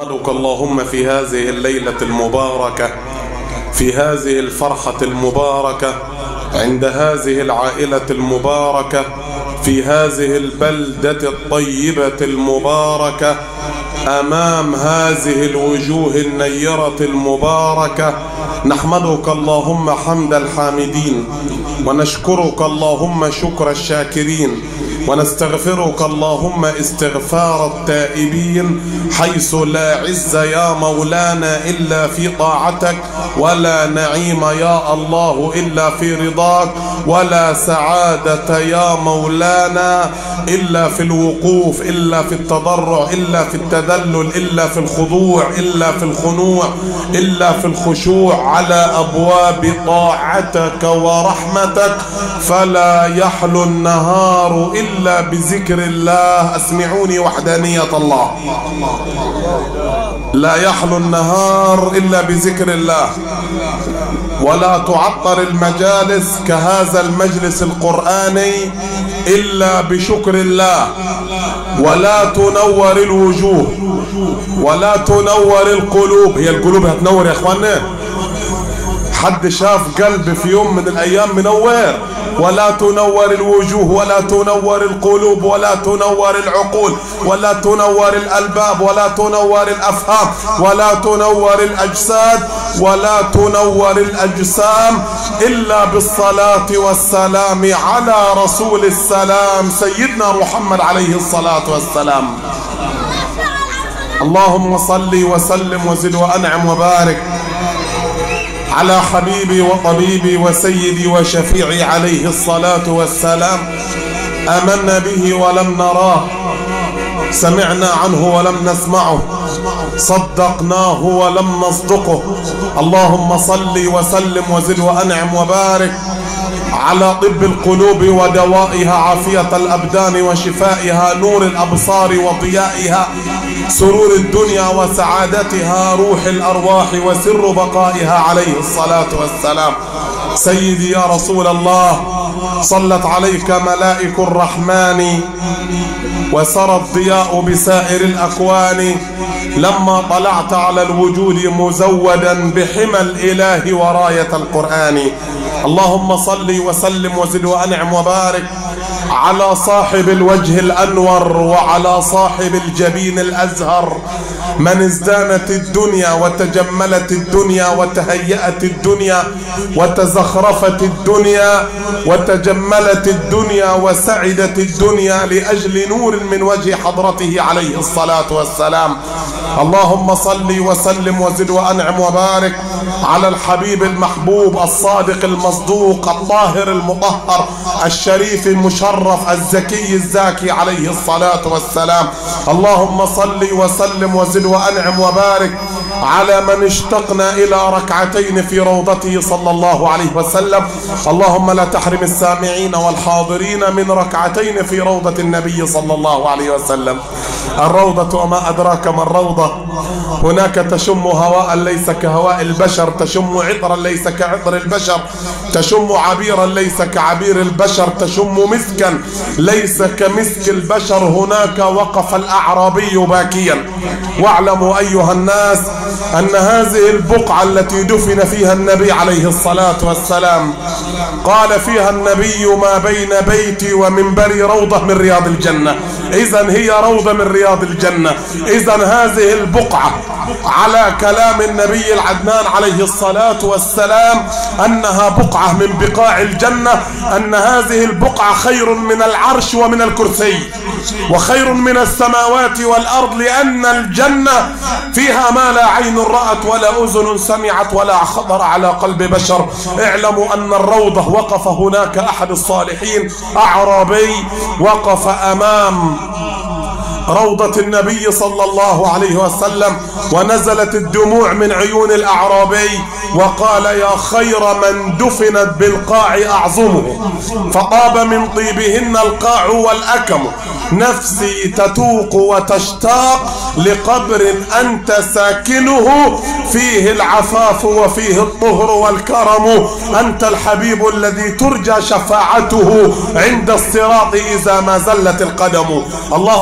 نحمدك اللهم في هذه الليلة المباركة في هذه الفرحة المباركة عند هذه العائلة المباركة في هذه البلدة الطيبة المباركة أمام هذه الوجوه النيرة المباركة نحمدك اللهم حمد الحامدين ونشكرك اللهم شكر الشاكرين ونستغفرك اللهم استغفار التائبين حيث لا عز يا مولانا إلا في طاعتك ولا نعيم يا الله إلا في رضاك ولا سعادة يا مولانا إلا في الوقوف إلا في التضرع إلا في التذلل إلا في الخضوع إلا في الخنوع إلا في الخشوع على أبواب طاعتك ورحمتك فلا يحلو النهار إلا بذكر الله أسمعوني وحدانية الله لا يحلو النهار إلا بذكر الله ولا تعطر المجالس كهذا المجلس القرآني إلا بشكر الله ولا تنور الوجوه ولا تنور القلوب هي القلوب هتنور يا اخوانا حد شاف قلب في يوم من الايام منور ولا تنور الوجوه ولا تنور القلوب ولا تنور العقول ولا تنور الالباب ولا تنور الافهام ولا تنور الاجساد ولا تنور الاجسام الا بالصلاه والسلام على رسول السلام سيدنا محمد عليه الصلاه والسلام اللهم صل وسلم وزد وانعم وبارك على حبيبي وطبيبي وسيدي وشفيعي عليه الصلاة والسلام آمنا به ولم نراه سمعنا عنه ولم نسمعه صدقناه ولم نصدقه اللهم صل وسلم وزد وأنعم وبارك على طب القلوب ودوائها عافية الأبدان وشفائها نور الأبصار وضيائها سرور الدنيا وسعادتها روح الأرواح وسر بقائها عليه الصلاة والسلام سيدي يا رسول الله صلت عليك ملائك الرحمن وسرى الضياء بسائر الأكوان لما طلعت على الوجود مزودا بحمى الإله وراية القرآن اللهم صل وسلم وزد وأنعم وبارك على صاحب الوجه الأنور وعلى صاحب الجبين الأزهر من ازدانت الدنيا وتجملت الدنيا وتهيأت الدنيا وتزخرفت الدنيا وتجملت الدنيا وسعدت الدنيا لأجل نور من وجه حضرته عليه الصلاة والسلام اللهم صل وسلم وزد وأنعم وبارك على الحبيب المحبوب الصادق المصدوق الطاهر المطهر الشريف المشرف الزكي الزاكي عليه الصلاة والسلام اللهم صل وسلم وزد وأنعم وبارك على من اشتقنا إلى ركعتين في روضته صلى الله عليه وسلم اللهم لا تحرم السامعين والحاضرين من ركعتين في روضة النبي صلى الله عليه وسلم الروضة وما أدراك ما الروضة هناك تشم هواء ليس كهواء البشر تشم عطرا ليس كعطر البشر تشم عبيرا ليس كعبير البشر تشم مسكا ليس كمسك البشر هناك وقف الأعرابي باكيا واعلموا أيها الناس أن هذه البقعة التي دفن فيها النبي عليه الصلاة والسلام قال فيها النبي ما بين بيتي ومنبري روضة من رياض الجنة إذا هي روضة من رياض الجنة إذا هذه البقعة على كلام النبي العدنان عليه الصلاة والسلام أنها بقعة من بقاع الجنة أن هذه البقعة خير من العرش ومن الكرسي وخير من السماوات والأرض لأن الجنة فيها ما لا عين رأت ولا أذن سمعت ولا خطر على قلب بشر اعلموا أن الروضة وقف هناك أحد الصالحين أعرابي وقف أمام روضة النبي صلى الله عليه وسلم ونزلت الدموع من عيون الأعرابي وقال يا خير من دفنت بالقاع أعظمه فطاب من طيبهن القاع والأكم نفسي تتوق وتشتاق لقبر أنت ساكنه فيه العفاف وفيه الطهر والكرم أنت الحبيب الذي ترجى شفاعته عند الصراط إذا ما زلت القدم اللهم صل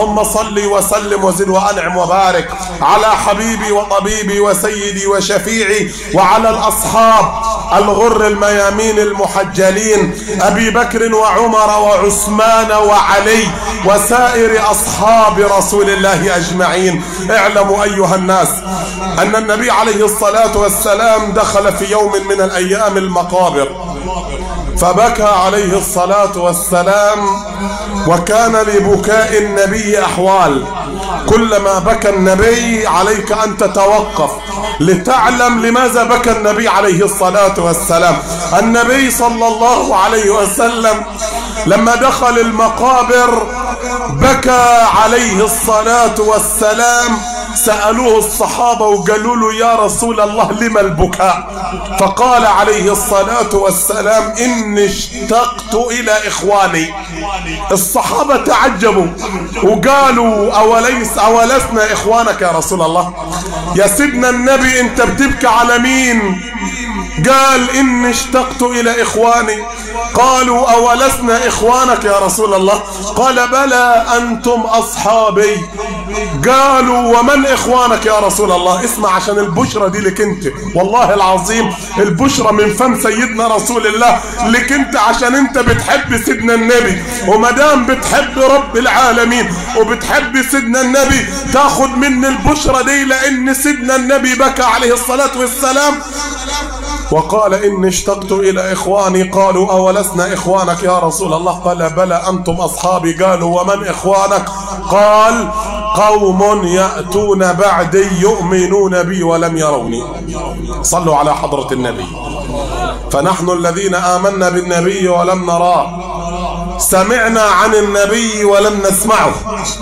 صل وسلم وزد وأنعم وبارك على حبيبي وطبيبي وسيدي وشفيعي وعلى الأصحاب الغر الميامين المحجلين أبي بكر وعمر وعثمان وعلي وسائر أصحاب رسول الله أجمعين اعلموا أيها الناس أن النبي عليه الصلاة والسلام دخل في يوم من الأيام المقابر فبكى عليه الصلاة والسلام وكان لبكاء النبي أحوال كلما بكى النبي عليك أن تتوقف لتعلم لماذا بكى النبي عليه الصلاة والسلام النبي صلى الله عليه وسلم لما دخل المقابر بكى عليه الصلاة والسلام سألوه الصحابة وقالوا له يا رسول الله لما البكاء فقال عليه الصلاة والسلام إني اشتقت إلى إخواني الصحابة تعجبوا وقالوا أوليس أولسنا إخوانك يا رسول الله يا سيدنا النبي أنت بتبكي على مين قال إني اشتقت إلى إخواني قالوا أولسنا إخوانك يا رسول الله قال بلى أنتم أصحابي قالوا ومن إخوانك يا رسول الله اسمع عشان البشرة دي لك أنت والله العظيم البشرة من فم سيدنا رسول الله لك أنت عشان أنت بتحب سيدنا النبي ومدام بتحب رب العالمين وبتحب سيدنا النبي تاخد من البشرة دي لأن سيدنا النبي بكى عليه الصلاة والسلام وقال إني اشتقت إلى إخواني قالوا أولسنا إخوانك يا رسول الله قال بلى أنتم أصحابي قالوا ومن إخوانك قال قوم يأتون بعدي يؤمنون بي ولم يروني صلوا على حضرة النبي فنحن الذين آمنا بالنبي ولم نراه سمعنا عن النبي ولم نسمعه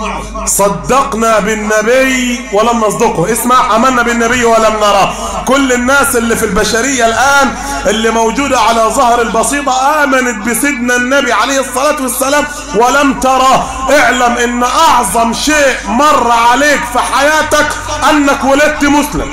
صدقنا بالنبي ولم نصدقه اسمع امنا بالنبي ولم نراه كل الناس اللي في البشرية الان اللي موجودة على ظهر البسيطة امنت بسيدنا النبي عليه الصلاة والسلام ولم تراه اعلم ان اعظم شيء مر عليك في حياتك انك ولدت مسلم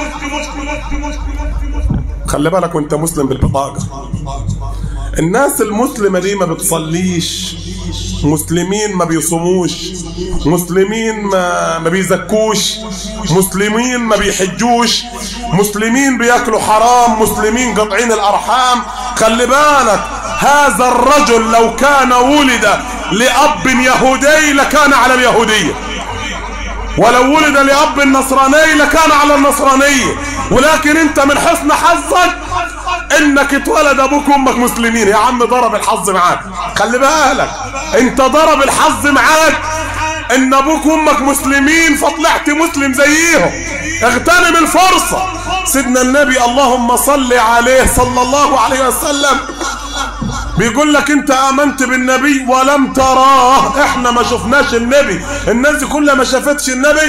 خلي بالك وانت مسلم بالبطاقة الناس المسلمة دي ما بتصليش مسلمين ما بيصوموش مسلمين ما, ما بيزكوش مسلمين ما بيحجوش مسلمين بياكلوا حرام مسلمين قطعين الأرحام خلي بالك هذا الرجل لو كان ولد لأب يهودي لكان على اليهودية ولو ولد لأب نصراني لكان على النصرانية ولكن انت من حسن حظك انك اتولد ابوك وامك مسلمين يا عم ضرب الحظ معاك خلي بالك انت ضرب الحظ معاك ان ابوك وامك مسلمين فطلعت مسلم زيهم اغتنم الفرصة سيدنا النبي اللهم صل عليه صلى الله عليه وسلم بيقول لك انت امنت بالنبي ولم تراه احنا ما شفناش النبي الناس دي كلها ما شافتش النبي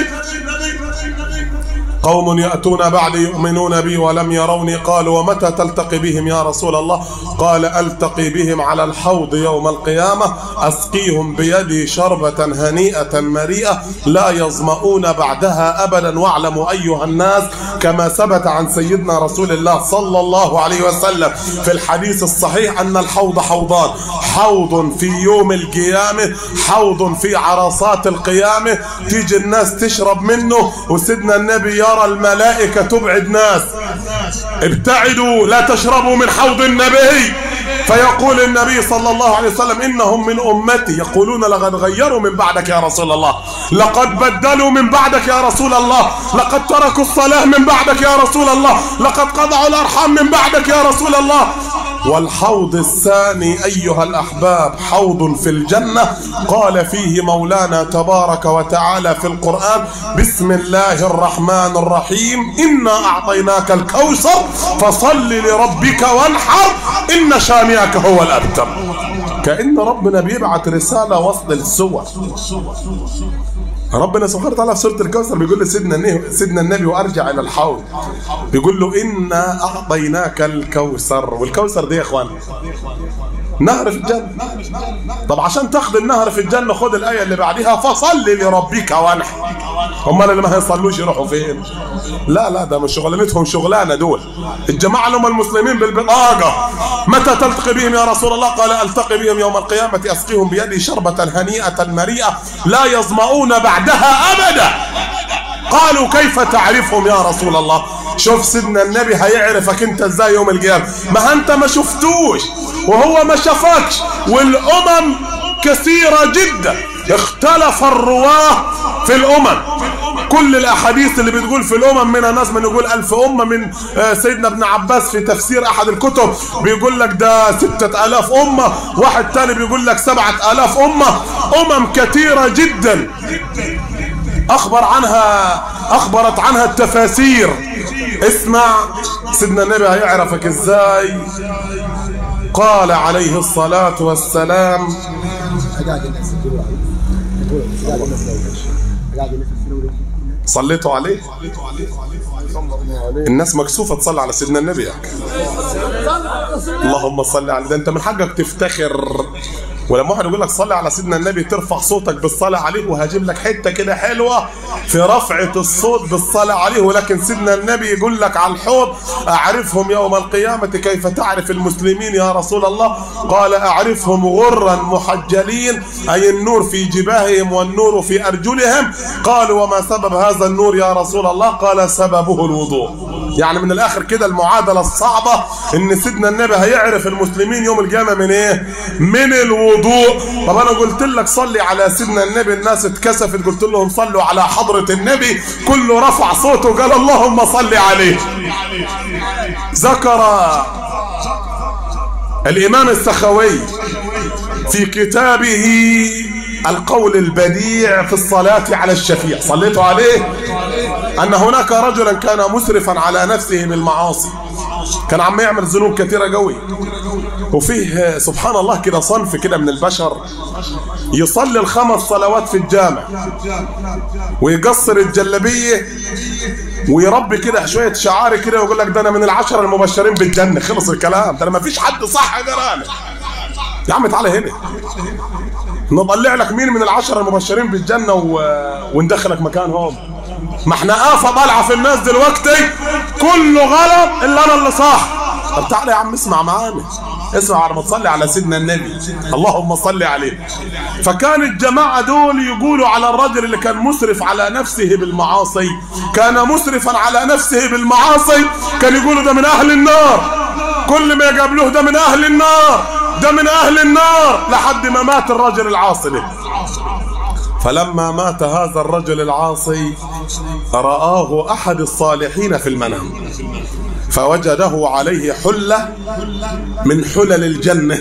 قوم يأتون بعد يؤمنون بي ولم يروني قالوا ومتى تلتقي بهم يا رسول الله قال ألتقي بهم على الحوض يوم القيامة أسقيهم بيدي شربة هنيئة مريئة لا يظمؤون بعدها أبدا واعلموا أيها الناس كما ثبت عن سيدنا رسول الله صلى الله عليه وسلم في الحديث الصحيح أن الحوض حوضان حوض في يوم القيامة حوض في عرصات القيامة تيجي الناس تشرب منه وسيدنا النبي يرى الملائكة تبعد ناس ابتعدوا لا تشربوا من حوض النبي فيقول النبي صلى الله عليه وسلم إنهم من أمتي يقولون لقد غيروا من بعدك يا رسول الله لقد بدلوا من بعدك يا رسول الله لقد تركوا الصلاة من بعدك يا رسول الله لقد قطعوا الأرحام من بعدك يا رسول الله والحوض الثاني أيها الأحباب حوض في الجنة قال فيه مولانا تبارك وتعالى في القرآن بسم الله الرحمن الرحيم إنا أعطيناك الكوثر فصل لربك وانحر إن شانئك هو الأبتر كأن ربنا بيبعت رسالة وصل السور ربنا سبحانه وتعالى في سورة الكوثر بيقول لسيدنا سيدنا النبي وارجع الى الحوض بيقول له انا اعطيناك الكوثر والكوثر دي يا اخوان نهر في الجنة طب عشان تاخد النهر في الجنة خد الآية اللي بعديها فصل لربك وانحر امال اللي ما هيصلوش يروحوا فين لا لا ده مش شغلانتهم شغلانه دول الجماعه اللي هم المسلمين بالبطاقه متى تلتقي بهم يا رسول الله قال التقي بهم يوم القيامه اسقيهم بيدي شربه هنيئه مريئه لا يظمؤون بعدها ابدا قالوا كيف تعرفهم يا رسول الله شوف سيدنا النبي هيعرفك انت ازاي يوم القيامه ما انت ما شفتوش وهو ما شافكش والامم كثيره جدا اختلف الرواه في الامم كل الاحاديث اللي بتقول في الامم منها ناس من يقول الف امه من سيدنا ابن عباس في تفسير احد الكتب بيقول لك ده ستة الاف امه واحد تاني بيقول لك سبعة الاف امه امم كثيره جدا اخبر عنها اخبرت عنها التفاسير اسمع سيدنا النبي هيعرفك ازاي قال عليه الصلاة والسلام صليتوا عليه الناس مكسوفة تصلي على سيدنا النبي يعني. اللهم صل على ده انت من حقك تفتخر ولما واحد يقول لك صلي على سيدنا النبي ترفع صوتك بالصلاة عليه وهجيب لك حتة كده حلوة في رفعة الصوت بالصلاة عليه ولكن سيدنا النبي يقول لك على الحوض أعرفهم يوم القيامة كيف تعرف المسلمين يا رسول الله قال أعرفهم غرا محجلين أي النور في جباههم والنور في أرجلهم قال وما سبب هذا النور يا رسول الله قال سببه الوضوء يعني من الآخر كده المعادلة الصعبة إن سيدنا النبي هيعرف المسلمين يوم القيامة من إيه من الوضوء الوضوء طب انا قلت لك صلي على سيدنا النبي الناس اتكسفت قلت لهم صلوا على حضرة النبي كله رفع صوته قال اللهم صل عليه ذكر الامام السخوي في كتابه القول البديع في الصلاة على الشفيع صليتوا عليه أن هناك رجلا كان مسرفا على نفسه بالمعاصي كان عم يعمل ذنوب كثيرة قوي وفيه سبحان الله كده صنف كده من البشر يصلي الخمس صلوات في الجامع ويقصر الجلبية ويربي كده شوية شعار كده ويقول لك ده أنا من العشرة المبشرين بالجنة خلص الكلام ده أنا ما فيش حد صح غير أنا يا عم تعالى هنا نطلع لك مين من العشرة المبشرين بالجنة و... وندخلك مكانهم ما احنا آفة طالعة في الناس دلوقتي كله غلط إلا أنا اللي صح طب تعالى يا عم اسمع معانا اسمع على ما تصلي على سيدنا النبي اللهم صل عليه فكان الجماعة دول يقولوا على الرجل اللي كان مسرف على نفسه بالمعاصي كان مسرفا على نفسه بالمعاصي كان يقولوا ده من أهل النار كل ما يقابلوه ده من أهل النار ده من أهل النار لحد ما مات الرجل العاصي ده فلما مات هذا الرجل العاصي رآه أحد الصالحين في المنام فوجده عليه حلة من حلل الجنة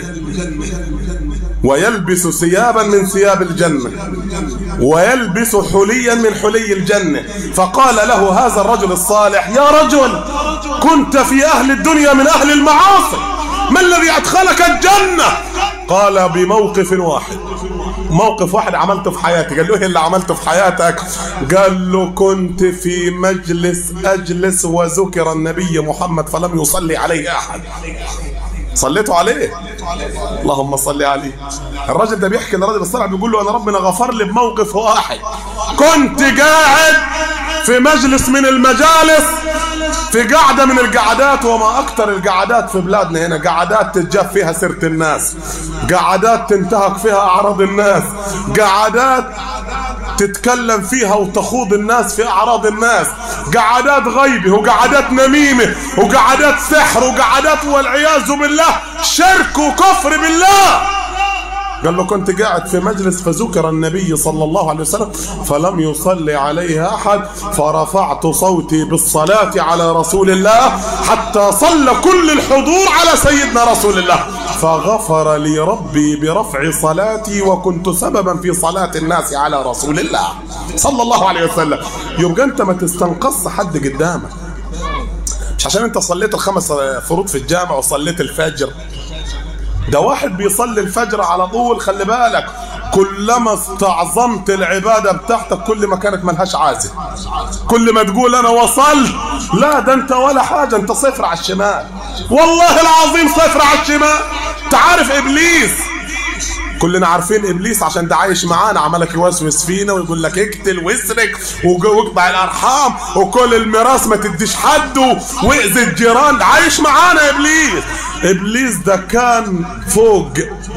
ويلبس ثيابا من ثياب الجنة ويلبس حليا من حلي الجنة فقال له هذا الرجل الصالح يا رجل كنت في أهل الدنيا من أهل المعاصي ما الذي أدخلك الجنة قال بموقف واحد موقف واحد عملته في حياتي قال له ايه اللي عملته في حياتك قال له كنت في مجلس اجلس وذكر النبي محمد فلم يصلي عليه احد صليتوا عليه اللهم صل عليه الراجل ده بيحكي للراجل الصالح بيقول له انا ربنا غفر لي بموقف واحد كنت قاعد في مجلس من المجالس في قعدة من القعدات وما أكثر القعدات في بلادنا هنا قعدات تتجاب فيها سيرة الناس قعدات تنتهك فيها أعراض الناس قعدات تتكلم فيها وتخوض الناس في أعراض الناس قعدات غيبة وقعدات نميمة وقعدات سحر وقعدات والعياذ بالله شرك وكفر بالله قال له كنت قاعد في مجلس فذكر النبي صلى الله عليه وسلم فلم يصلي عليه أحد فرفعت صوتي بالصلاة على رسول الله حتى صلى كل الحضور على سيدنا رسول الله فغفر لي ربي برفع صلاتي وكنت سببا في صلاة الناس على رسول الله صلى الله عليه وسلم يبقى انت ما تستنقص حد قدامك مش عشان انت صليت الخمس فروض في الجامع وصليت الفجر ده واحد بيصلي الفجر على طول خلي بالك كلما استعظمت العبادة بتاعتك كل ما كانت ملهاش عازة كل ما تقول أنا وصلت لا ده أنت ولا حاجة أنت صفر على الشمال والله العظيم صفر على الشمال عارف ابليس كلنا عارفين ابليس عشان ده عايش معانا عمالك يوسوس فينا ويقول لك اقتل واسرق واقطع الارحام وكل الميراث ما تديش حد واذي الجيران عايش معانا ابليس ابليس ده كان فوق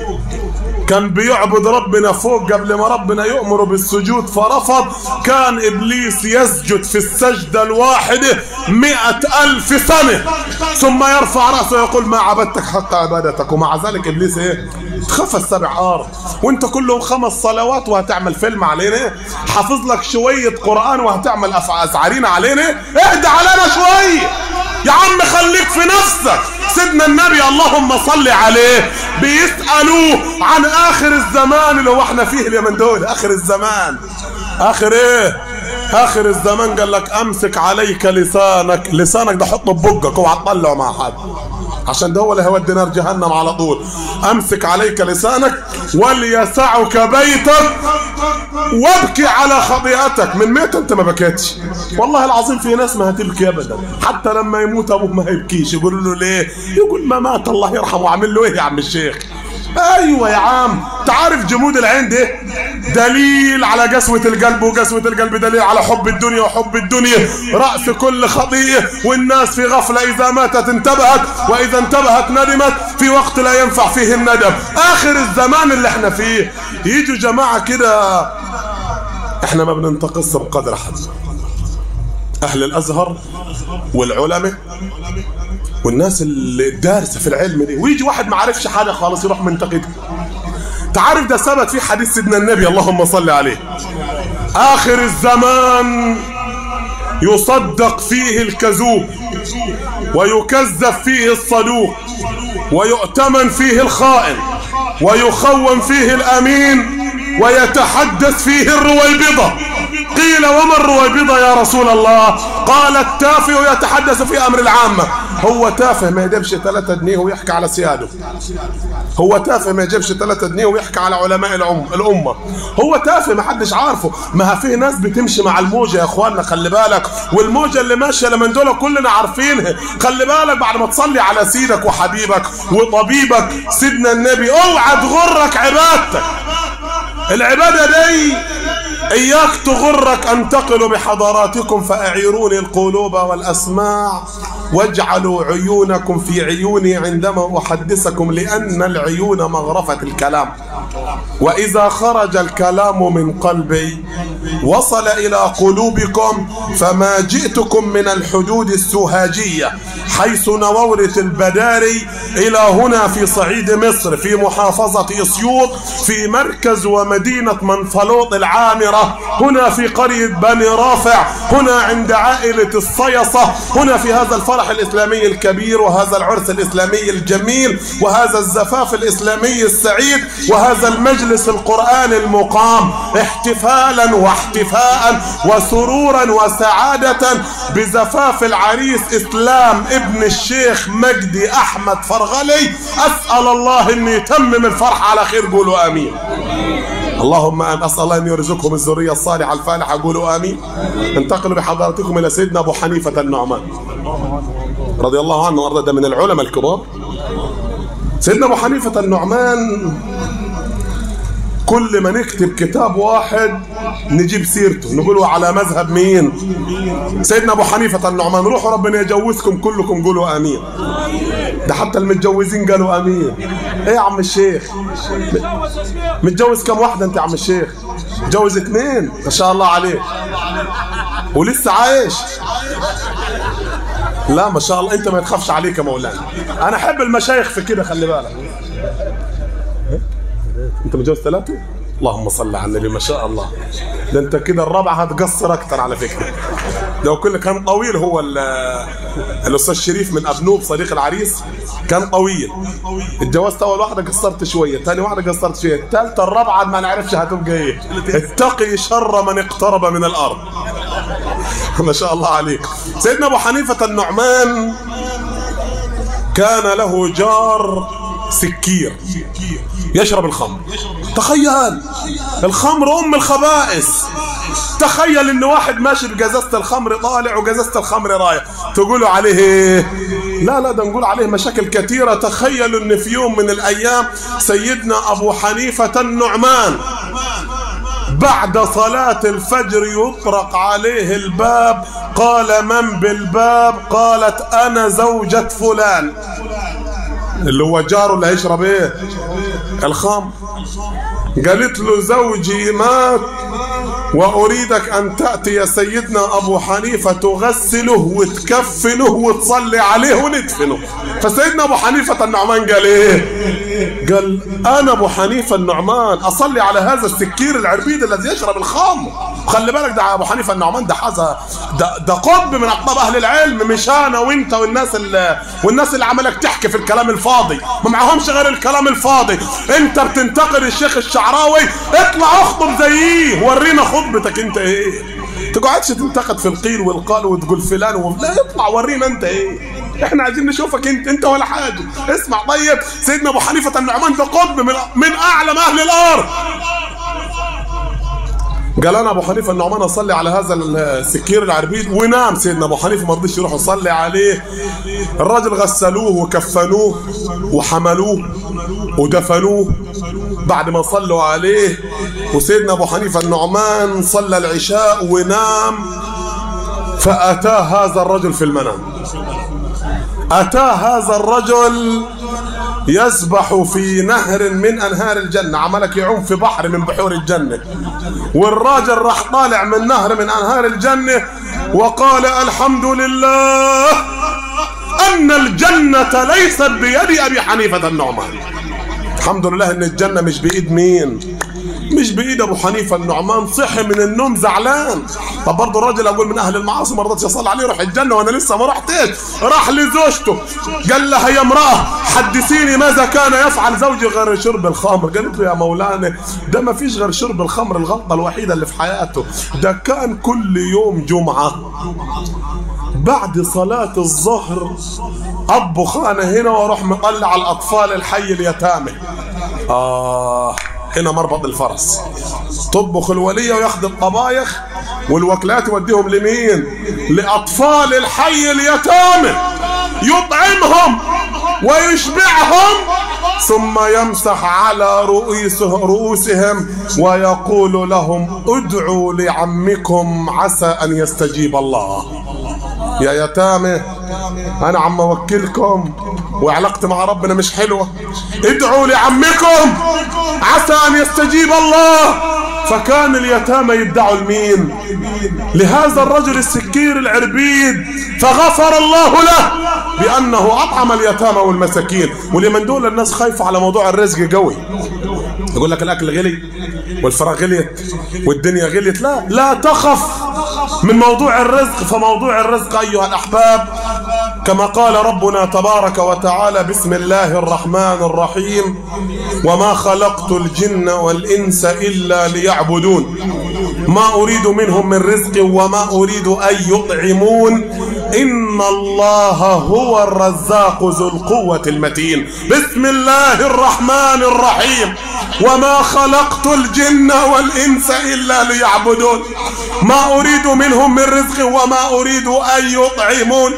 كان بيعبد ربنا فوق قبل ما ربنا يؤمره بالسجود فرفض كان إبليس يسجد في السجدة الواحدة مئة ألف سنة ثم يرفع رأسه ويقول ما عبدتك حق عبادتك ومع ذلك إبليس إيه تخفى السبع أرض وانت كلهم خمس صلوات وهتعمل فيلم علينا حافظ لك شوية قرآن وهتعمل أسعارين علينا اهدى علينا شوية يا عم خليك في نفسك سيدنا النبي اللهم صل عليه بيسألوه عن آخر الزمان اللي هو احنا فيه اليومين دول آخر الزمان آخر ايه آخر الزمان قال لك أمسك عليك لسانك لسانك ده حطه ببقك اوعى تطلعه مع حد عشان ده هو اللي هيودي نار جهنم على طول امسك عليك لسانك وليسعك بيتك وابكي على خطيئتك من متى انت ما بكيتش والله العظيم في ناس ما هتبكي ابدا حتى لما يموت ابوه ما هيبكيش يقول له ليه يقول ما مات الله يرحمه عامل له ايه يا عم الشيخ ايوه يا عم تعرف جمود العين ده دليل على قسوة القلب وقسوة القلب دليل على حب الدنيا وحب الدنيا رأس كل خطيئة والناس في غفلة إذا ماتت انتبهت وإذا انتبهت ندمت في وقت لا ينفع فيه الندم آخر الزمان اللي احنا فيه يجوا جماعة كده احنا ما بننتقص بقدر حد أهل الأزهر والعلماء والناس اللي دارسة في العلم دي ويجي واحد ما عرفش حاجة خالص يروح منتقد تعرف ده ثبت في حديث سيدنا النبي اللهم صل عليه آخر الزمان يصدق فيه الكذوب ويكذب فيه الصدوق ويؤتمن فيه الخائن ويخون فيه الأمين ويتحدث فيه الرويبضة قيل وما الرويبضة يا رسول الله قال التافه يتحدث في أمر العامة هو تافه ما يجيبش ثلاثة جنيه ويحكي على سياده هو تافه ما يجيبش ثلاثة جنيه ويحكي على علماء الأم الأمة هو تافه ما حدش عارفه ما فيه ناس بتمشي مع الموجة يا اخواننا خلي بالك والموجة اللي ماشية لمن دول كلنا عارفينها خلي بالك بعد ما تصلي على سيدك وحبيبك وطبيبك سيدنا النبي اوعى تغرك عبادتك العبادة دي إياك تغرك أنتقل بحضاراتكم فأعيروني القلوب والأسماع واجعلوا عيونكم في عيوني عندما أحدثكم لأن العيون مغرفة الكلام وإذا خرج الكلام من قلبي وصل إلى قلوبكم فما جئتكم من الحدود السوهاجية حيث نورت البداري إلى هنا في صعيد مصر في محافظة إسيوط في مركز ومدينة منفلوط العامرة هنا في قرية بني رافع هنا عند عائلة الصيصة هنا في هذا الفرح الإسلامي الكبير وهذا العرس الإسلامي الجميل وهذا الزفاف الإسلامي السعيد وهذا المجلس القرآن المقام احتفالا واحتفاء وسرورا وسعادة بزفاف العريس إسلام ابن الشيخ مجدي أحمد فرغلي أسأل الله أن يتمم الفرح على خير قولوا آمين اللهم أن أسأل الله أن يرزقهم الذرية الصالحة الفالحة قولوا آمين انتقلوا بحضراتكم إلى سيدنا أبو حنيفة النعمان رضي الله عنه وارضاه ده من العلماء الكبار سيدنا أبو حنيفة النعمان كل ما نكتب كتاب واحد نجيب سيرته نقوله على مذهب مين سيدنا ابو حنيفه النعمان روحوا ربنا يجوزكم كلكم قولوا امين ده حتى المتجوزين قالوا امين ايه يا عم الشيخ متجوز كم واحده انت يا عم الشيخ متجوز اثنين ما شاء الله عليك ولسه عايش لا ما شاء الله انت ما تخافش عليك يا مولانا انا احب المشايخ في كده خلي بالك انت متجوز ثلاثة؟ اللهم صل على النبي ما شاء الله ده انت كده الرابعة هتقصر اكتر على فكرة لو كل كان طويل هو الاستاذ شريف من ابنوب صديق العريس كان طويل اتجوزت اول واحدة قصرت شوية ثاني واحدة قصرت شوية الثالثة الرابعة ما نعرفش هتبقى ايه اتقي شر من اقترب من الارض ما شاء الله عليك سيدنا ابو حنيفة النعمان كان له جار سكير يشرب الخمر تخيل الخمر ام الخبائث تخيل ان واحد ماشي بجزازة الخمر طالع وجزازة الخمر رايح تقولوا عليه ايه لا لا ده نقول عليه مشاكل كثيرة تخيلوا ان في يوم من الايام سيدنا ابو حنيفة النعمان بعد صلاة الفجر يطرق عليه الباب قال من بالباب قالت أنا زوجة فلان اللي هو جاره اللي هيشرب ايه الخمر قالت له زوجي مات وأريدك أن تأتي يا سيدنا أبو حنيفة تغسله وتكفنه وتصلي عليه وندفنه فسيدنا أبو حنيفة النعمان قال إيه قال أنا أبو حنيفة النعمان أصلي على هذا السكير العربيد الذي يشرب الخمر خلي بالك ده أبو حنيفة النعمان ده حاجة ده, ده قطب من أقطاب أهل العلم مش أنا وأنت والناس اللي والناس اللي عمالك تحكي في الكلام الفاضي ما معهمش غير الكلام الفاضي أنت بتنتقد الشيخ الشعراوي اطلع اخطب زيه ورينا خطبتك انت ايه تقعدش تنتقد في القيل والقال وتقول فلان و... لا اطلع ورينا انت ايه احنا عايزين نشوفك انت انت ولا حاجه اسمع طيب سيدنا ابو حنيفه النعمان ده قطب من من اعلم اهل الارض قال انا ابو حنيفه النعمان اصلي على هذا السكير العربيد ونام سيدنا ابو حنيفه ما رضيش يروح يصلي عليه الراجل غسلوه وكفنوه وحملوه ودفنوه بعد ما صلوا عليه وسيدنا ابو حنيفه النعمان صلى العشاء ونام فاتاه هذا الرجل في المنام اتاه هذا الرجل يسبح في نهر من انهار الجنه عملك يعوم في بحر من بحور الجنه والراجل راح طالع من نهر من انهار الجنه وقال الحمد لله ان الجنه ليست بيد ابي حنيفه النعمان الحمد لله ان الجنه مش بايد مين مش بايد ابو حنيفه النعمان صحي من النوم زعلان طب برضه الراجل اقول من اهل المعاصي ما رضتش اصلي عليه روح الجنه وانا لسه ما رحتش راح لزوجته قال لها يا امراه حدثيني ماذا كان يفعل زوجي غير شرب الخمر قالت له يا مولانا ده ما فيش غير شرب الخمر الغلطه الوحيده اللي في حياته ده كان كل يوم جمعه بعد صلاة الظهر أطبخ أنا هنا وأروح مطلع الأطفال الحي اليتامى آه هنا مربط الفرس تطبخ الولية وياخد الطبايخ والوكلات يوديهم لمين لأطفال الحي اليتامى يطعمهم ويشبعهم ثم يمسح على رؤوسه رؤوسهم ويقول لهم ادعوا لعمكم عسى أن يستجيب الله يا يتامى انا عم اوكلكم وعلاقتي مع ربنا مش حلوه ادعوا لعمكم عسى ان يستجيب الله فكان اليتامى يدعوا لمين لهذا الرجل السكير العربيد فغفر الله له بانه اطعم اليتامى والمساكين واليمن دول الناس خايفه على موضوع الرزق قوي يقول لك الاكل غلي والفراغ غليت والدنيا غليت لا لا تخف من موضوع الرزق فموضوع الرزق ايها الاحباب كما قال ربنا تبارك وتعالى بسم الله الرحمن الرحيم وما خلقت الجن والانس الا ليعبدون ما اريد منهم من رزق وما اريد ان يطعمون ان الله هو الرزاق ذو القوه المتين بسم الله الرحمن الرحيم وما خلقت الجن والانس الا ليعبدون ما اريد منهم من رزق وما اريد ان يطعمون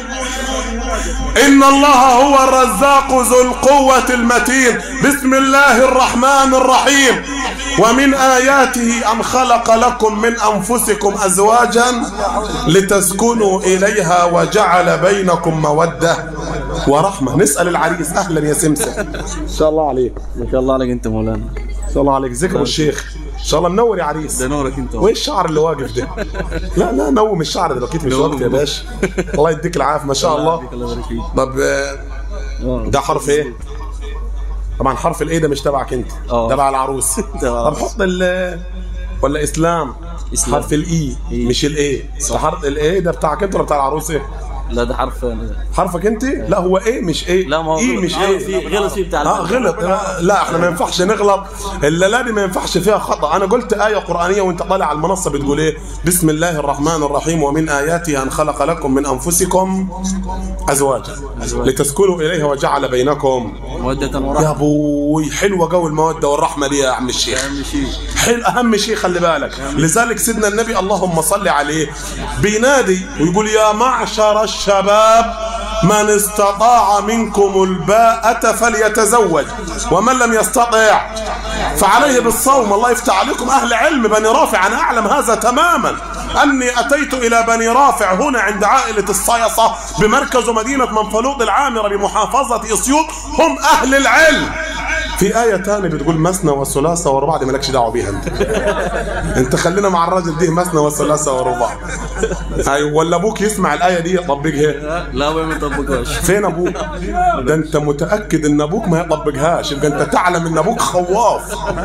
إن الله هو الرزاق ذو القوة المتين بسم الله الرحمن الرحيم ومن آياته أن خلق لكم من أنفسكم أزواجا لتسكنوا إليها وجعل بينكم مودة ورحمة نسأل العريس أهلا يا سمسم إن شاء الله عليك ما شاء الله عليك انت مولانا إن شاء الله عليك ذكر الشيخ إن شاء الله منور يا عريس ده نورك انت وايه الشعر اللي واقف ده؟ لا لا نوم الشعر دلوقتي مش نوم. وقت يا باشا الله يديك العافيه ما شاء الله يبارك الله يبارك فيك طب آه، آه. ده حرف ايه؟ طبعا حرف الايه ده مش تبعك انت اه. تبع العروس تبع طب حط ال ولا اسلام إسلام. حرف الاي إيه. مش الايه ده حرف الايه ده بتاعك انت ولا بتاع العروس ايه؟ لا ده حرف حرفك انت لا هو ايه مش ايه لا ما هو ايه غلط. مش غلط ايه فيه غلط فيه بتاع اه غلط لا احنا ما ينفعش نغلط الا لا دي ما ينفعش فيها خطا انا قلت ايه قرانيه وانت طالع على المنصه بتقول ايه بسم الله الرحمن الرحيم ومن اياته ان خلق لكم من انفسكم ازواجا لتسكنوا اليها وجعل بينكم مودة يا ورحمة ابوي حلوه جو الموده والرحمه دي يا عم الشيخ أهم شيء حلو اهم شيء خلي بالك لذلك سيدنا النبي اللهم صل عليه بينادي ويقول يا معشر الشباب من استطاع منكم الباءة فليتزوج ومن لم يستطع فعليه بالصوم الله يفتح عليكم أهل علم بني رافع أنا أعلم هذا تماما أني أتيت إلى بني رافع هنا عند عائلة الصيصة بمركز مدينة منفلوط العامرة بمحافظة أسيوط هم أهل العلم في آية تانية بتقول مثنى وثلاثة ورباع دي مالكش دعوة بيها انت انت خلينا مع الراجل دي مثنى وثلاثة ورباع ايوه ولا ابوك يسمع الآية دي يطبقها لا وين ما طبقوش فين ابوك ده انت متأكد ان ابوك ما يطبقهاش يبقى انت تعلم ان ابوك خواف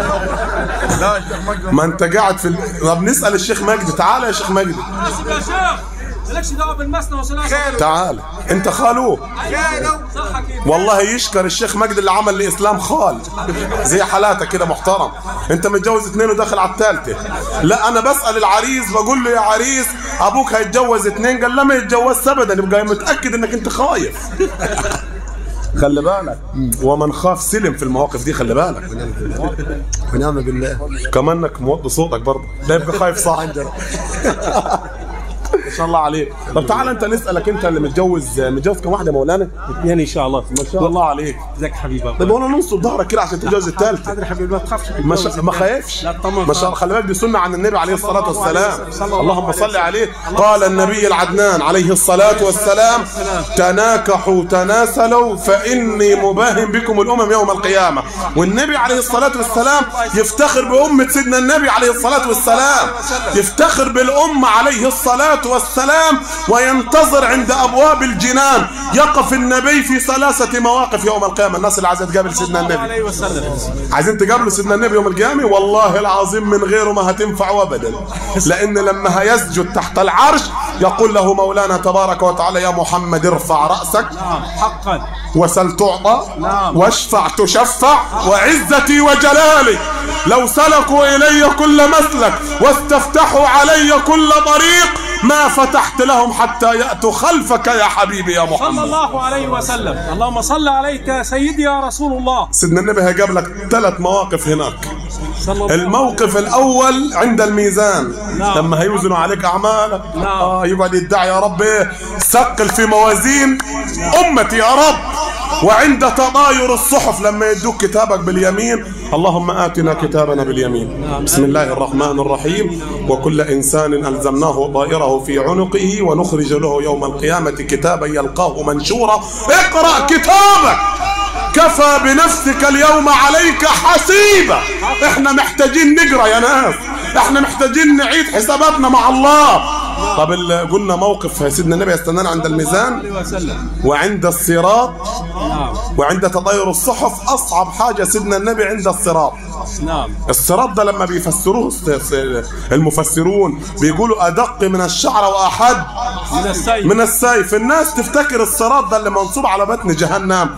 ما انت قاعد في ال... طب نسأل الشيخ مجدي تعال يا شيخ مجدي يا شيخ مالكش دعوه بالمسنى وثلاثه تعال انت خالوه صح اكيد والله يشكر الشيخ مجدي اللي عمل لاسلام خال زي حالاتك كده محترم انت متجوز اثنين وداخل على الثالثه لا انا بسال العريس بقول له يا عريس ابوك هيتجوز اثنين قال لا ما يتجوزش ابدا يبقى متاكد انك انت خايف خلي بالك ومن خاف سلم في المواقف دي خلي بالك ونعم بالله كمانك موطي صوتك برضه ده يبقى خايف صح ما شاء الله عليك طب تعال انت نسالك انت اللي متجوز متجوز كم واحده يا مولانا يعني ان شاء الله ما شاء الله عليك ازيك حبيبي طيب وانا ننصب ظهرك كده عشان تتجوز الثالثه حاضر حبيبي ما تخافش ما شاء ما خايفش لا طمن ما شاء الله خلي بالك دي سنه عن النبي عليه الصلاه والسلام اللهم صل عليه قال النبي العدنان عليه الصلاه والسلام تناكحوا تناسلوا فاني مباهم بكم الامم يوم القيامه والنبي عليه الصلاه والسلام يفتخر بامه سيدنا النبي عليه الصلاه والسلام يفتخر بالامه عليه الصلاه والسلام وينتظر عند ابواب الجنان يقف النبي في ثلاثه مواقف يوم القيامه الناس اللي عايزه تقابل سيدنا النبي عليه وسلم عايزين تقابلوا سيدنا النبي يوم القيامة والله العظيم من غيره ما هتنفع ابدا لان لما هيسجد تحت العرش يقول له مولانا تبارك وتعالى يا محمد ارفع رأسك حقا وسل تعطى نعم. واشفع تشفع وعزتي وجلالي لو سلكوا الي كل مسلك واستفتحوا علي كل طريق ما فتحت لهم حتى يأتوا خلفك يا حبيبي يا صلى محمد الله عليه وسلم اللهم صل عليك يا سيدي يا رسول الله سيدنا النبي هيجاب لك ثلاث مواقف هناك صلى الله الموقف الاول عند الميزان نعم. لما هيوزنوا عليك اعمالك نعم. اه يقعد يدعي يا رب ايه ثقل في موازين امتي يا رب وعند تطاير الصحف لما يدوك كتابك باليمين اللهم آتنا كتابنا باليمين بسم الله الرحمن الرحيم وكل إنسان ألزمناه طائره في عنقه ونخرج له يوم القيامة كتابا يلقاه منشورا اقرأ كتابك كفى بنفسك اليوم عليك حسيبا احنا محتاجين نقرا يا ناس احنا محتاجين نعيد حساباتنا مع الله طب ال- قلنا موقف سيدنا النبي يستنانا عند الميزان عليه وسلم وعند الصراط نعم وعند تطاير الصحف اصعب حاجه سيدنا النبي عند الصراط نعم الصراط ده لما بيفسروه الس- الس- المفسرون بيقولوا ادق من الشعر واحد من السيف من السيف الناس تفتكر الصراط ده اللي منصوب على بطن جهنم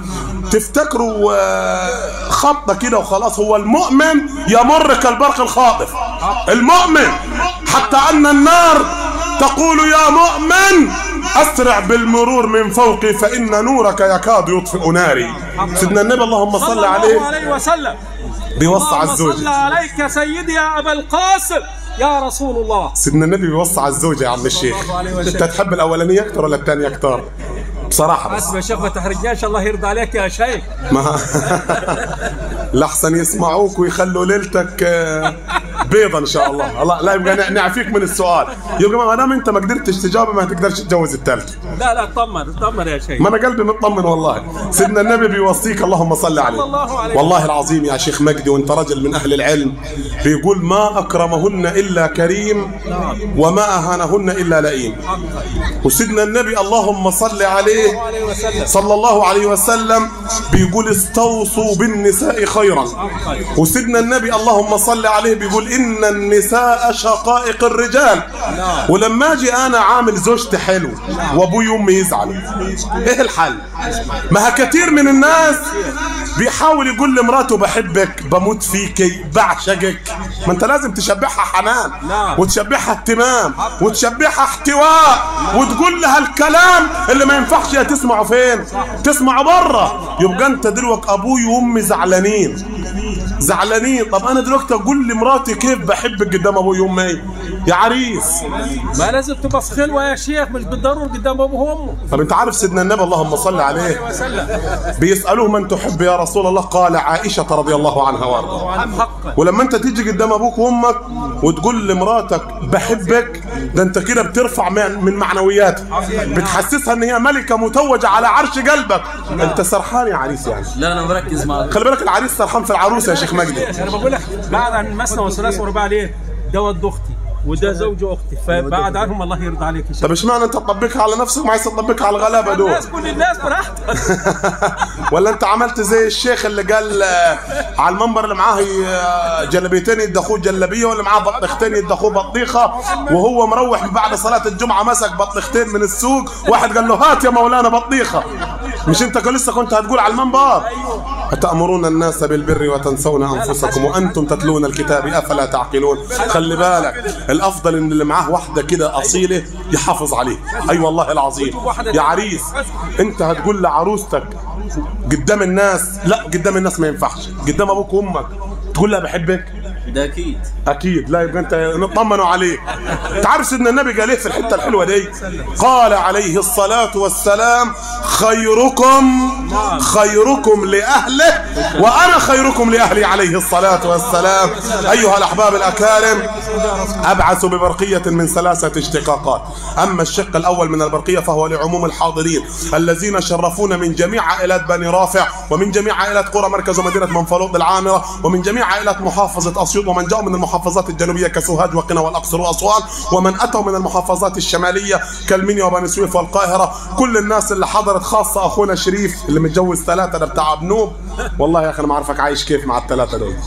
تفتكروا آه، خطة كده وخلاص هو المؤمن يمر كالبرق الخاطف المؤمن حتى أن النار تقول يا مؤمن أسرع بالمرور من فوقي فإن نورك يكاد يطفئ ناري سيدنا النبي اللهم صل صلى الله عليه عليه وسلم بيوصى على اللهم صل الزوجة عليك سيدي يا ابا القاسم يا رسول الله سيدنا النبي بيوصى على الزوجة يا عم الشيخ عليه وسلم. انت تحب الأولانية أكتر ولا الثانية أكتر بصراحة بس حسب يا شيخ ما تحرجناش الله يرضى عليك يا شيخ ما لحسن يسمعوك ويخلوا ليلتك آه، بيضة ان شاء الله الله لا يبقى نع- نعفيك من السؤال يبقى ما دام انت ما قدرتش تجاوب ما هتقدرش تتجوز الثالث لا لا طمن طمن يا شيخ ما انا قلبي مطمن والله سيدنا النبي بيوصيك اللهم صل عليه صلى الله عليه والله العظيم يا شيخ مجدي وانت رجل من اهل العلم بيقول ما اكرمهن الا كريم وما اهانهن الا لئيم وسيدنا النبي اللهم صل عليه عليه وسلم صلى الله عليه وسلم بيقول استوصوا بالنساء خيرا وسيدنا النبي اللهم صل عليه بيقول إن النساء شقائق الرجال ولما أجي أنا عامل زوجتي حلو وأبوي وأمي يزعلوا إيه الحل؟ ما كثير من الناس بيحاول يقول لمراته بحبك بموت فيكي بعشقك ما انت لازم تشبعها حنان نعم. وتشبعها اهتمام وتشبعها احتواء وتقول لها الكلام اللي ما ينفعش يا تسمعه فين تسمعه بره يبقى انت دلوقتي ابوي وامي زعلانين زعلانين طب انا دلوقتي اقول لمراتي كيف بحبك قدام ابوي وامي يا عريس ما لازم تبقى في خلوه يا شيخ مش بالضروره قدام ابوه وامه طب انت عارف سيدنا النبي اللهم صل عليه وسلم بيسالوه من تحب يا رسول الله قال عائشه رضي الله عنها وارضاها عن حقا ولما انت تيجي قدام ابوك وامك وتقول لمراتك بحبك ده انت كده بترفع من من معنوياتها بتحسسها ان هي ملكه متوجه على عرش قلبك انت سرحان يا عريس يعني لا انا مركز معك خلي بالك العريس سرحان في العروسه يا شيخ مجدي انا بقول لك بعد عن المثنى والثلاث والرباع ليه؟ ده ولد اختي وده زوج اختي فبعد عنهم الله يرضى عليك يا شيخ طب اشمعنى انت تطبقها على نفسك ما عايز تطبقها على الغلابه دول الناس كل الناس براحتك ولا انت عملت زي الشيخ اللي قال آه، على المنبر اللي معاه آه، جلبيتين يدخوه جلبيه واللي معاه بطيختين يدخوه بطيخه وهو مروح بعد صلاه الجمعه مسك بطيختين من السوق واحد قال له هات يا مولانا بطيخه مش انت كان لسه كنت هتقول على المنبر أتأمرون الناس بالبر وتنسون أنفسكم وأنتم تتلون الكتاب أفلا تعقلون خلي بالك الأفضل إن اللي معاه واحدة كده أصيلة يحافظ عليه أي والله العظيم يا عريس أنت هتقول لعروستك قدام الناس لا قدام الناس ما ينفعش قدام أبوك وأمك تقول لها بحبك ده اكيد اكيد لا يبقى انت نطمنوا عليه تعرف سيدنا النبي قال ايه في الحته الحلوه دي قال عليه الصلاه والسلام خيركم خيركم لاهله وانا خيركم لاهلي عليه الصلاه والسلام ايها الاحباب الاكارم ابعث ببرقيه من ثلاثه اشتقاقات اما الشق الاول من البرقيه فهو لعموم الحاضرين الذين شرفونا من جميع عائلات بني رافع ومن جميع عائلات قرى مركز ومدينه منفلوط العامره ومن جميع عائلات محافظه اسيوط ومن جاءوا من المحافظات الجنوبيه كسوهاج وقنا والاقصر واسوان ومن اتوا من المحافظات الشماليه كالمنيا وبني سويف والقاهره كل الناس اللي حضرت خاصه اخونا شريف اللي متجوز ثلاثه ده بتاع بنوب والله يا اخي انا ما اعرفك عايش كيف مع الثلاثه دول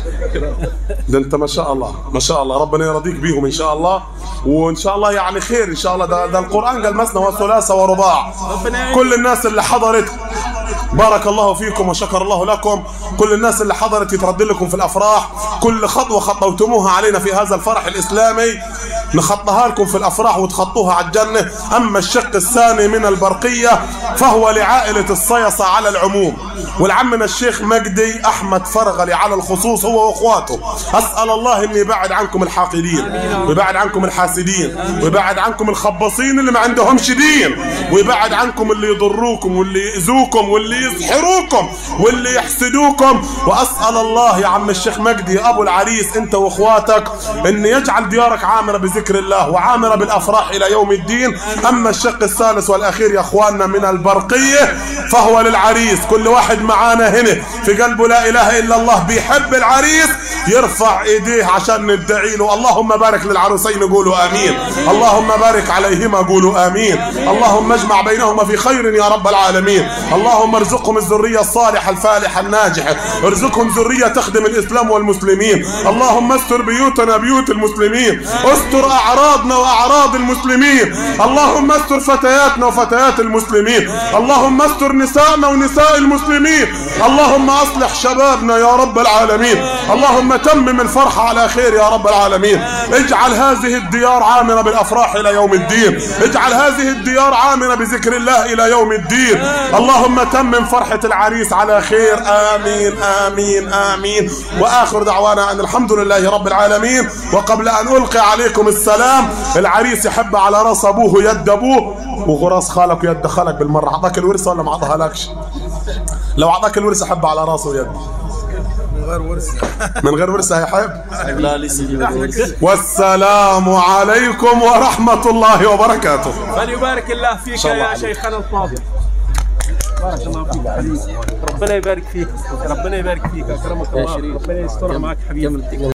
ده انت ما شاء الله ما شاء الله ربنا يرضيك بيهم ان شاء الله وان شاء الله يعني خير ان شاء الله ده, ده القران قال مثنى وثلاثه ورباع كل الناس اللي حضرت بارك الله فيكم وشكر الله لكم كل الناس اللي حضرت يترد لكم في الافراح كل خطوه خطوتموها علينا في هذا الفرح الاسلامي نخطها لكم في الافراح وتخطوها على الجنه اما الشق الثاني من البرقيه فهو لعائله الصيصه على العموم والعمنا الشيخ مجدي احمد فرغلي على الخصوص هو واخواته اسال الله ان يبعد عنكم الحاقدين ويبعد عنكم الحاسدين ويبعد عنكم الخباصين اللي ما عندهمش دين ويبعد عنكم اللي يضروكم واللي يؤذوكم واللي يسحروكم واللي يحسدوكم واسال الله يا عم الشيخ مجدي ابو العريس انت واخواتك ان يجعل ديارك عامره بذكر الله وعامره بالافراح الى يوم الدين اما الشق الثالث والاخير يا اخواننا من البرقيه فهو للعريس كل واحد معانا هنا في قلبه لا اله الا الله بيحب العريس يرفع ايديه عشان ندعي له اللهم بارك للعروسين قولوا امين اللهم بارك عليهما قولوا امين اللهم اجمع بينهما في خير يا رب العالمين اللهم ارزقهم الذريه الصالحه الفالحه الناجحه ارزقهم ذريه تخدم الاسلام والمسلمين اللهم استر بيوتنا بيوت المسلمين استر اعراضنا واعراض المسلمين اللهم استر فتياتنا وفتيات المسلمين اللهم استر نسائنا ونساء المسلمين اللهم اصلح شبابنا يا رب العالمين اللهم تمم الفرحه على خير يا رب العالمين اجعل هذه الديار عامره بالافراح الى يوم الدين اجعل هذه الديار عامره بذكر الله الى يوم الدين اللهم تمم فرحه العريس على خير امين امين امين واخر دعوانا ان الحمد لله رب العالمين وقبل ان القي عليكم السلام العريس يحب على راس ابوه يد ابوه وغراس خالك ويد خالك بالمره اعطاك الورثه ولا ما اعطاها لكش لو اعطاك الورثه حب على راسه ويد من غير ورثه هيحب لا لسه جيب والسلام عليكم ورحمه الله وبركاته فليبارك الله فيك شاء الله يا عليك. شيخنا الفاضل بارك الله فيك حبيبي ربنا يبارك فيك ربنا يبارك فيك اكرمك الله شريف. ربنا يسترها معك حبيبي كمل